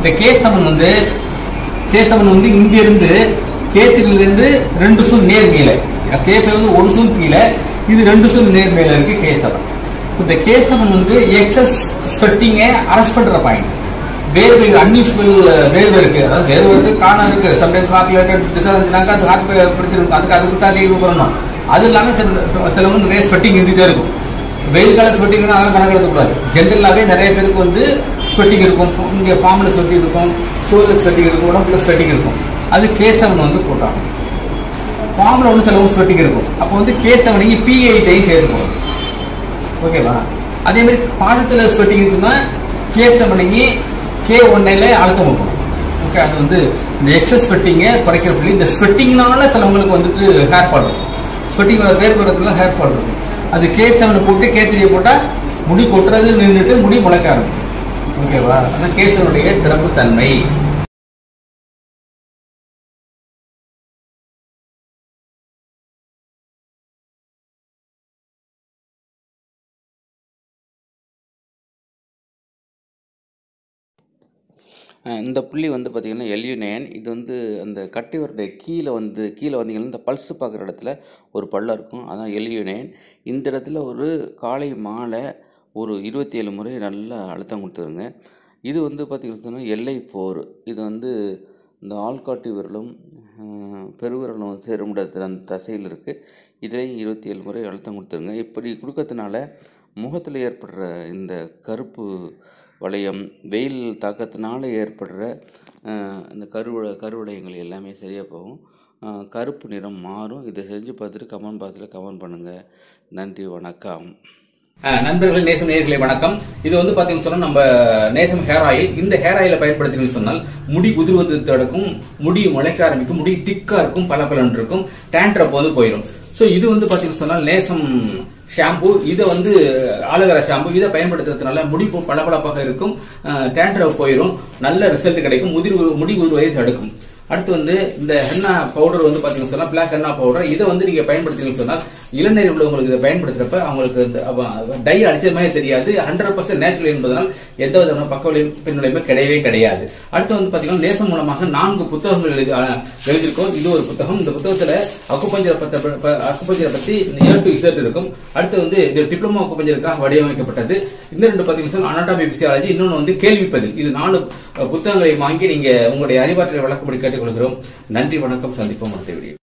இந்த கேசவன் வந்து கேசவன் வந்து இங்க இருந்து கேத்திரில இருந்து ரெண்டு சூன் நேர் மேல கேசவன் வந்து ஒரு சூன் கீழே இது ரெண்டு சூன் நேர் மேல இருக்கு கேசவன் இந்த கேசவன் வந்து எக்ஸஸ் ஸ்வெட்டிங்கை அரெஸ்ட் பண்ற பாயிண்ட் வேர்வை அன்யூஸ்வல் வேர்வை இருக்கு அதாவது வேர்வை இருக்கு காரணம் இருக்கு சம்டைம்ஸ் ஹார்ட் ரிலேட்டட் டிசார்ஜ் இருந்துச்சுனாக்கா அது ஹார்ட் பிடிச்சிருக்கும் அதுக்கு அதுக்கு தான் லீவ் பண்ணணும் அது இல்லாம சில சிலவங்க நிறைய ஸ்வெட்டிங் இருந்துட்டே இருக்கும் வெயில் கால ஸ்வெட்டிங்னா அதெல்லாம் கணக்கெடுக்கக்கூடாது ஜென்ரலாகவே நிறைய பேருக்கு வந்து ஸ்வெட்டிங் இருக்கும் இங்கே ஃபார்மில் ஸ்வெட்டிங் இருக்கும் ஷோலில் ஸ்வெட்டிங் இருக்கும் உடம்புல ஸ்வெட்டிங் இருக்கும் அது கேசவன் வந்து போட்டாங்க ஃபார்மில் ஒன்று சிலவங்க ஸ்வெட்டிங் இருக்கும் அப்போ வந்து கேசவனைக்கு பி எயிட்டையும் சேர்க்கணும் ஓகேவா அதே மாதிரி பாதத்தில் ஸ்வெட்டிங் இருக்குன்னா கேசவனைக்கு கே ஒன்னையில் அழுத்தம் கொடுக்கணும் ஓகே அது வந்து இந்த எக்ஸஸ் ஸ்வெட்டிங்கை குறைக்கிற சொல்லி இந்த ஸ்வெட்டிங்னால சிலவங்களுக்கு வந்துட்டு ஹேர் ஃபால் இருக்கும் ஸ்வெட்டிங் வேர் வரதுல ஹேர் ஃபால் இருக்கும் அது கே செவனை போட்டு கே த்ரீயை போட்டால் முடி கொட்டுறது நின்றுட்டு முடி முளைக்க ஆரம்பிக்கும் ஓகேவா அது கேசவனுடைய சிறப்பு தன்மை அஹ் இந்த புள்ளி வந்து பார்த்திங்கன்னா எல்யூனேன் இது வந்து அந்த கட்டிவருடைய கீழே வந்து கீழே வந்தீங்கன்னா இந்த பல்ஸ் பார்க்குற இடத்துல ஒரு பள்ளம் இருக்கும் அதான் எல்யூனேன் இந்த இடத்துல ஒரு காலை மாலை ஒரு இருபத்தி ஏழு முறை நல்லா அழுத்தம் கொடுத்துருங்க இது வந்து பார்த்திங்கன்னா எல்ஐ ஃபோர் இது வந்து இந்த ஆள்காட்டி விரலும் அஹ், பெருவிரலும் சேரும் இடத்துல அந்த தசையில் இருக்குது இதுலேயும் இருபத்தி ஏழு முறை அழுத்தம் கொடுத்துருங்க இப்படி கொடுக்கறதுனால முகத்தில் ஏற்படுற இந்த கருப்பு வளையம் வெயில் தாக்கத்தினால ஏற்படுற அஹ், இந்த கருவ கருவளையங்கள் எல்லாமே சரியாக போகும் அஹ், கருப்பு நிறம் மாறும் இதை செஞ்சு பார்த்துட்டு கமெண்ட் பாக்ஸில் கமெண்ட் பண்ணுங்கள் நன்றி வணக்கம் அஹ் நண்பர்கள் நேசம் நேயர்களே வணக்கம் இது வந்து பாத்தீங்கன்னு சொன்னா நம்ம நேசம் ஹேர் ஆயில் இந்த ஹேர் ஆயிலை பயன்படுத்தினு சொன்னால் முடி உதிர்வது தடுக்கும் முடி முளைக்க ஆரம்பிக்கும் முடி திக்கா இருக்கும் பல இருக்கும் டேண்ட்ரப் வந்து போயிடும் சோ இது வந்து பாத்தீங்கன்னு சொன்னால் நேசம் ஷாம்பு இதை வந்து ஆலோவேரா ஷாம்பு இதை பயன்படுத்துறதுனால முடி பளபளப்பாக இருக்கும் டேண்ட்ரப் போயிடும் நல்ல ரிசல்ட் கிடைக்கும் முதிர் முடி உதிர்வதை தடுக்கும் அடுத்து வந்து இந்த ஹென்னா பவுடர் வந்து பாத்தீங்கன்னா சொன்னா பிளாக் ஹென்னா பவுடர் இதை வந்து நீங்க பயன்படுத்தீங்கன்னு சொன்னா இளநீர் உள்ளவங்களுக்கு இதை பயன்படுத்துறப்ப அவங்களுக்கு இந்த அவ- டை அடிச்ச மாதிரி தெரியாது ஹண்ட்ரட் பர்சன்ட் நேச்சுரல் என்பதனால் எந்த விதமான பக்க விளைவு பின்விளைவுமே கிடையவே கிடையாது அடுத்து வந்து பாத்தீங்கன்னா நேசம் மூலமாக நான்கு புத்தகங்கள் எழுதி அஹ், எழுதியிருக்கோம் இது ஒரு புத்தகம் இந்த புத்தகத்துல அக்குப்பஞ்சரை பத்தி அக்குப்பஞ்சரை பத்தி ஏ டு இசட் இருக்கும் அடுத்து வந்து இது டிப்ளமோ அக்குப்பஞ்சருக்காக வடிவமைக்கப்பட்டது இந்த ரெண்டு பாத்தீங்கன்னா அனாட்டமி பிசியாலஜி இன்னொன்று வந்து கேள்வி பதில் இது நாலு அஹ், புத்தகங்களை வாங்கி நீங்க உங்களுடைய அறிவாற்றலை வழக்கப்படி கேட்டுக்கொள்கிறோம் நன்றி வணக்கம் சந்திப்போம் அடுத்த வீடியோ